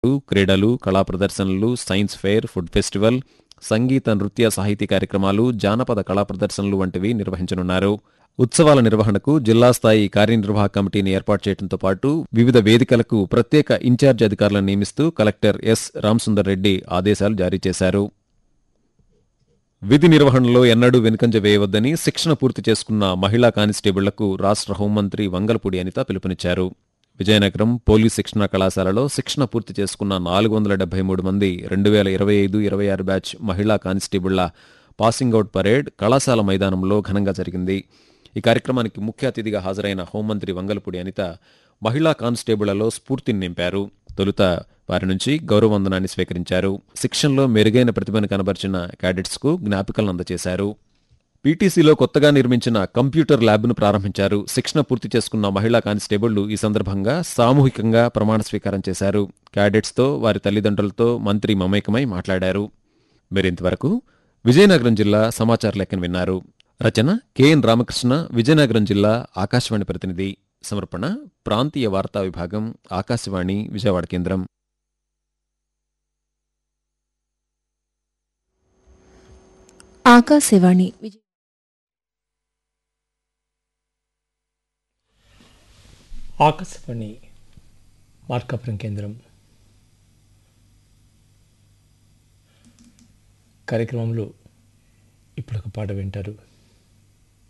క్రీడలు కళా ప్రదర్శనలు సైన్స్ ఫెయిర్ ఫుడ్ ఫెస్టివల్ సంగీత నృత్య సాహితీ కార్యక్రమాలు జానపద కళా ప్రదర్శనలు వంటివి నిర్వహించనున్నారు ఉత్సవాల నిర్వహణకు జిల్లా స్థాయి కార్యనిర్వాహక కమిటీని ఏర్పాటు చేయడంతో పాటు వివిధ వేదికలకు ప్రత్యేక ఇన్ఛార్జ్ అధికారులను నియమిస్తూ కలెక్టర్ ఎస్ రామసుందర్ రెడ్డి ఆదేశాలు జారీ చేశారు విధి నిర్వహణలో ఎన్నడూ వెనుకంజ వేయవద్దని శిక్షణ పూర్తి చేసుకున్న మహిళా కానిస్టేబుళ్లకు రాష్ట్ర హోంమంత్రి వంగలపూడి అనిత పిలుపునిచ్చారు విజయనగరం పోలీస్ శిక్షణ కళాశాలలో శిక్షణ పూర్తి చేసుకున్న నాలుగు వందల డెబ్బై మూడు మంది రెండు వేల ఇరవై ఐదు ఇరవై ఆరు బ్యాచ్ మహిళా కానిస్టేబుళ్ల పాసింగ్ అవుట్ పరేడ్ కళాశాల మైదానంలో ఘనంగా జరిగింది ఈ కార్యక్రమానికి ముఖ్య అతిథిగా హాజరైన హోంమంత్రి వంగలపూడి అనిత మహిళా కానిస్టేబుళ్లలో స్ఫూర్తిని నింపారు తొలుత వారి నుంచి గౌరవవందనాన్ని స్వీకరించారు శిక్షణలో మెరుగైన ప్రతిభను కనబరిచిన క్యాడెట్స్కు జ్ఞాపికలను అందజేశారు పీటీసీలో కొత్తగా నిర్మించిన కంప్యూటర్ ల్యాబ్ను ప్రారంభించారు శిక్షణ పూర్తి చేసుకున్న మహిళా కానిస్టేబుళ్లు ఈ సందర్భంగా సామూహికంగా ప్రమాణ స్వీకారం చేశారు క్యాడెట్స్తో వారి తల్లిదండ్రులతో మంత్రి మమేకమై మాట్లాడారు మీరింతవరకు విజయనగరం జిల్లా సమాచార లెక్కను విన్నారు రచన కెఎన్ రామకృష్ణ విజయనగరం జిల్లా ఆకాశవాణి ప్రతినిధి సమర్పణ ప్రాంతీయ వార్తా విభాగం ఆకాశవాణి విజయవాడ కేంద్రం ఆకాశవాణి విజయ ఆకాశవాణి మార్కాపురం కేంద్రం కార్యక్రమంలో ఇప్పుడు ఒక పాట వింటారు